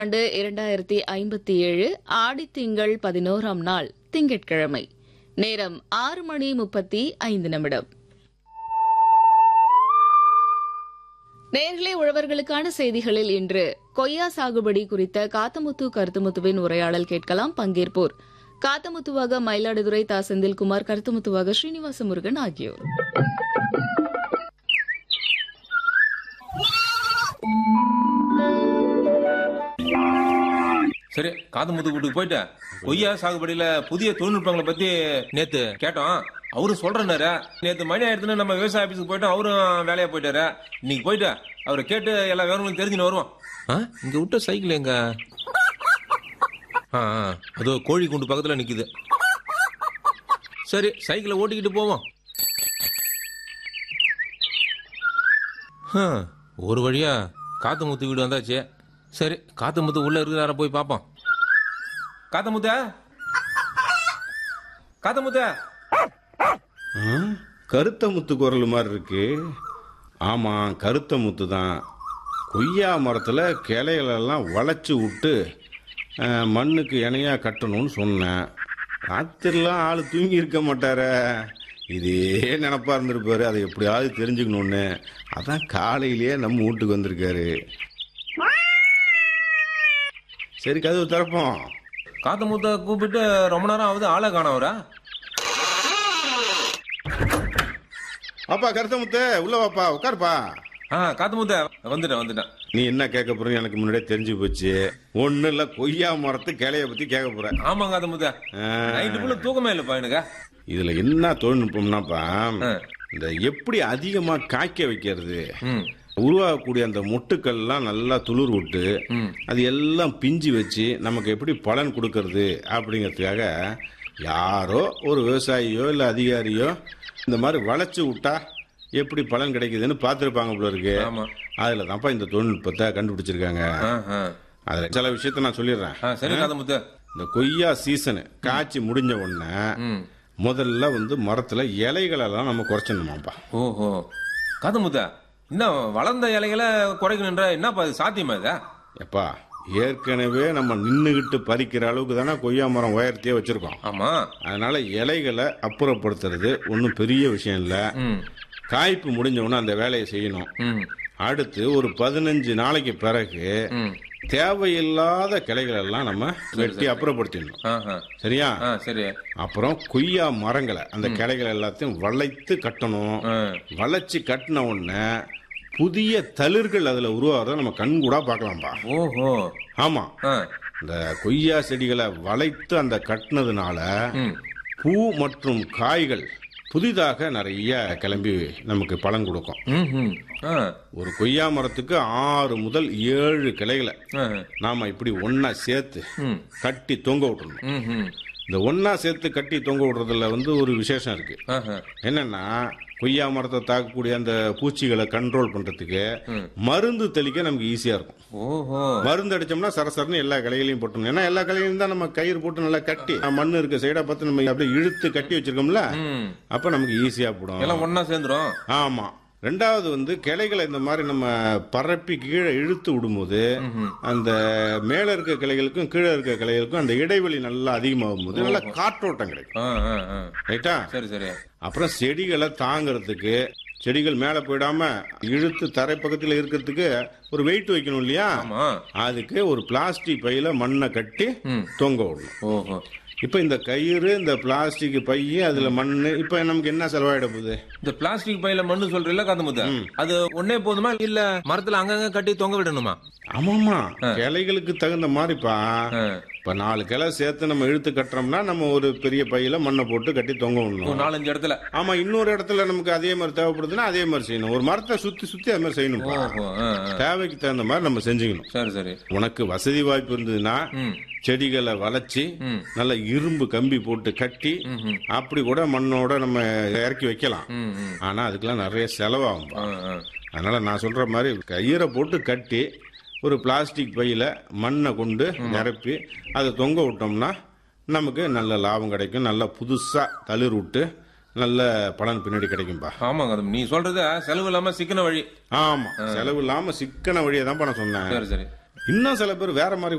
ஆண்டு இரண்டாயிரத்தி ஐம்பத்தி ஏழு ஆடித்திங்கள் பதினோராம் நாள் திங்கட்கிழமை நேரம் ஆறு மணி முப்பத்தி ஐந்து நிமிடம் நேர்களே உழவர்களுக்கான செய்திகளில் இன்று கொய்யா சாகுபடி குறித்த காத்தமுத்து கருத்துமுத்துவின் உரையாடல் கேட்கலாம் பங்கேற்போர் காத்தமுத்துவாக மயிலாடுதுறை தா செந்தில்குமார் கருத்துமுத்துவாக ஸ்ரீனிவாச முருகன் ஆகியோர் சரி காது முத்து வீட்டுக்கு போயிட்டு கொய்யா சாகுபடியில புதிய தொழில்நுட்பங்களை பத்தி நேத்து கேட்டோம் அவரு சொல்றாரு நேத்து மணி ஆயிடுச்சுன்னு நம்ம விவசாய ஆபீஸுக்கு போயிட்டோம் அவரும் வேலையா போயிட்டாரு இன்னைக்கு போயிட்டு அவரை கேட்டு எல்லா விவரங்களும் தெரிஞ்சுன்னு வருவோம் ஆ, இங்க விட்ட சைக்கிள் எங்க ஆ, ஆ, அதோ கோழி குண்டு பக்கத்துல நிக்குது சரி சைக்கிளை ஓட்டிக்கிட்டு போவோம் ஹம், ஒரு வழியா காத்து முத்து வீடு வந்தாச்சு சரி காத்து முத்து உள்ள இருக்கிறார போய் பார்ப்போம் காத்து முத்த காத்து முத்த ஆ, கருத்த முத்து குரல் மாதிரி இருக்கு ஆமாம் கருத்த முத்து தான் கொய்யா மரத்தில் கிளைகளெல்லாம் வளைச்சி விட்டு ஆ, மண்ணுக்கு இணையாக கட்டணும்னு சொன்னேன் ராத்திரிலாம் ஆள் தூங்கி இருக்க மாட்டாரே இதே நினப்பா இருந்திருப்பாரு அதை எப்படியாவது தெரிஞ்சுக்கணும்னு அதான் காலையிலேயே நம்ம வீட்டுக்கு வந்திருக்காரு சரி கதவு திறப்போம் காத்து முத்த கூப்பிட்டு ரொம்ப நேரம் ஆகுது ஆளை காணவரா அப்பா கருத்த முத்து உள்ள வாப்பா உட்காருப்பா ஆ காத்து முத்த வந்துட்டேன் வந்துட்டேன் நீ என்ன கேட்க போறன்னு எனக்கு முன்னாடியே தெரிஞ்சு போச்சு ஒன்னும் இல்ல கொய்யா மரத்து கிளைய பத்தி கேட்க போற ஆமா காத்து முத்த நைட்டுக்குள்ள தூக்கமே இல்லப்பா எனக்கு இதுல என்ன தொழில்நுட்பம்னாப்பா ஆ. இந்த எப்படி அதிகமா காய்க்க வைக்கிறது ம் உருவாகக்கூடிய அந்த மொட்டுக்கள்லாம் நல்லா துளிர் விட்டு ம் அது எல்லாம் பிஞ்சு வச்சு நமக்கு எப்படி பலன் கொடுக்கறது அப்படிங்கிறதுக்காக யாரோ ஒரு விவசாயியோ இல்லை அதிகாரியோ இந்த மாதிரி வளைச்சு விட்டா எப்படி பலன் கிடைக்குதுன்னு பார்த்துருப்பாங்க போல இருக்கு ஆமா அதில் தான்ப்பா இந்த தொழில்நுட்பத்தை கண்டுபிடிச்சிருக்காங்க ஆ ஆ அதில் சில விஷயத்த நான் சொல்லிடுறேன் ஆ சரி காத்து முத்த இந்த கொய்யா சீசனு காய்ச்சி முடிஞ்ச உடனே ம் முதல்ல வந்து மரத்துல இலைகளெல்லாம் நம்ம குறைச்சிடணுமாப்பா ஓஹோ காத்து முத்த இன்னும் வளர்ந்த இலைகளை குறைக்கணுன்ற என்னப்பா இது சாத்தியமா இதா எப்பா ஏற்கனவே நம்ம நின்றுகிட்டு பறிக்கிற அளவுக்கு தானே கொய்யா மரம் உயர்த்தியே வச்சிருக்கோம் ஆமா அதனால இலைகளை அப்புறப்படுத்துறது ஒன்றும் பெரிய விஷயம் இல்லை ம் காய்ப்பு முடிஞ்ச உடனே அந்த வேலையை செய்யணும் ம் அடுத்து ஒரு பதினஞ்சு நாளைக்கு பிறகு ம் தேவையில்லாத கிளைகள் எல்லாம் நம்ம வெட்டி அப்புறப்படுத்திடணும் ஆஹா சரியா ஆ சரி அப்புறம் கொய்யா மரங்களை அந்த கிளைகள் எல்லாத்தையும் வளைத்து கட்டணும் ஆ வளைச்சு கட்டின உடனே புதிய தளிர்கள் அதுல உருவாகிறத நம்ம கண் கூட பார்க்கலாம்பா ஓஹோ ஆமா ஆ இந்த கொய்யா செடிகளை வளைத்து அந்த கட்டினதுனால ம் பூ மற்றும் காய்கள் புதிதாக நிறைய கிளம்பி நமக்கு பலன் கொடுக்கும் ம் ம் ஆ ஒரு கொய்யா மரத்துக்கு ஆறு முதல் ஏழு கிளைகளை ஆ நாம இப்படி ஒண்ணா சேர்த்து ம் கட்டி தொங்க விட்டுறணும் ம் ம் இந்த ஒண்ணா சேர்த்து கட்டி தொங்க விடுறதுல வந்து ஒரு விசேஷம் இருக்கு ஆஹா என்னன்னா கொய்யா மரத்தை தாக்கக்கூடிய அந்த பூச்சிகளை கண்ட்ரோல் பண்றதுக்கு மருந்து தெளிக்க நமக்கு ஈஸியா இருக்கும் ஓஹோ மருந்து அடிச்சோம்னா சரசரன்னு எல்லா கிளைகளையும் போட்டணும் ஏன்னா எல்லா கிளைகளையும் தான் நம்ம கயிறு போட்டு நல்லா கட்டி மண் இருக்க சைடா பார்த்து நம்ம அப்படியே இழுத்து கட்டி வச்சிருக்கோம்ல ம் அப்ப நமக்கு ஈஸியா போடும் எல்லாம் ஒண்ணா சேர்ந்துரும் ஆமா ரெண்டாவது வந்து கிளைகளை இந்த மாதிரி நம்ம பரப்பி கீழே இழுத்து விடும்போது அந்த மேல இருக்க கிளைகளுக்கும் கீழே இருக்க கிளைகளுக்கும் அந்த இடைவெளி நல்லா அதிகமாகும் போது நல்லா காற்றோட்டம் கிடைக்கும் ஆ ஆ ஆ ரைட்டா சரி சரி அப்புறம் செடிகளை தாங்கிறதுக்கு செடிகள் மேலே போயிடாம இழுத்து தரை பக்கத்தில் இருக்கிறதுக்கு ஒரு வெயிட் வைக்கணும் இல்லையா ஆமா அதுக்கு ஒரு பிளாஸ்டிக் பையில மண்ணை கட்டி ம் தொங்க விடணும் ஓஹோ இப்போ இந்த கயிறு இந்த பிளாஸ்டிக் பை அதுல மண் இப்போ நமக்கு என்ன செலவாயிட போகுது இந்த பிளாஸ்டிக் பையில மண்ணு சொல்றீல்ல காத்து முத்த அது ஒன்னே போதுமா இல்ல மரத்துல அங்கங்க கட்டி தொங்க விடணுமா ஆமாமா கிளைகளுக்கு தகுந்த மாதிரிப்பா ஆ. இப்ப நாலு கிளை சேர்த்து நம்ம இழுத்து கட்டுறோம்னா நம்ம ஒரு பெரிய பையில மண்ணை போட்டு கட்டி தொங்க ஒரு விடணும் நாலஞ்சு இடத்துல ஆமா இன்னொரு இடத்துல நமக்கு அதே மாதிரி தேவைப்படுதுன்னா அதே மாதிரி செய்யணும் ஒரு மரத்தை சுத்தி சுத்தி அது மாதிரி செய்யணும்ப்பா ஓஹோ ஆ, ஆ. தேவைக்கு தகுந்த மாதிரி நம்ம செஞ்சுக்கணும் சரி சரி உனக்கு வசதி வாய்ப்பு இருந்ததுன்னா ம் செடிகளை வளைச்சி ம். நல்ல இரும்பு கம்பி போட்டு கட்டி ம். அப்படி கூட மண்ணோட நம்ம இறக்கி வைக்கலாம் ம் ம் ஆனா அதுக்கெல்லாம் நிறைய செலவாகும் ஆ ஆ அதனால நான் சொல்ற மாதிரி கயிறை போட்டு கட்டி ஒரு பிளாஸ்டிக் பையில மண்ணை கொண்டு நிரப்பி அதை தொங்க விட்டோம்னா நமக்கு நல்ல லாபம் கிடைக்கும் நல்ல புதுசா தளிர் விட்டு நல்ல பலன் பின்னாடி கிடைக்கும்பா ஆமாங்க அது நீ சொல்றது செலவு இல்லாம சிக்கன வழி ஆமா செலவு இல்லாம சிக்கன வழியை தான் நான் சொன்னேன் சரி சரி இன்னும் சில பேர் வேற மாதிரி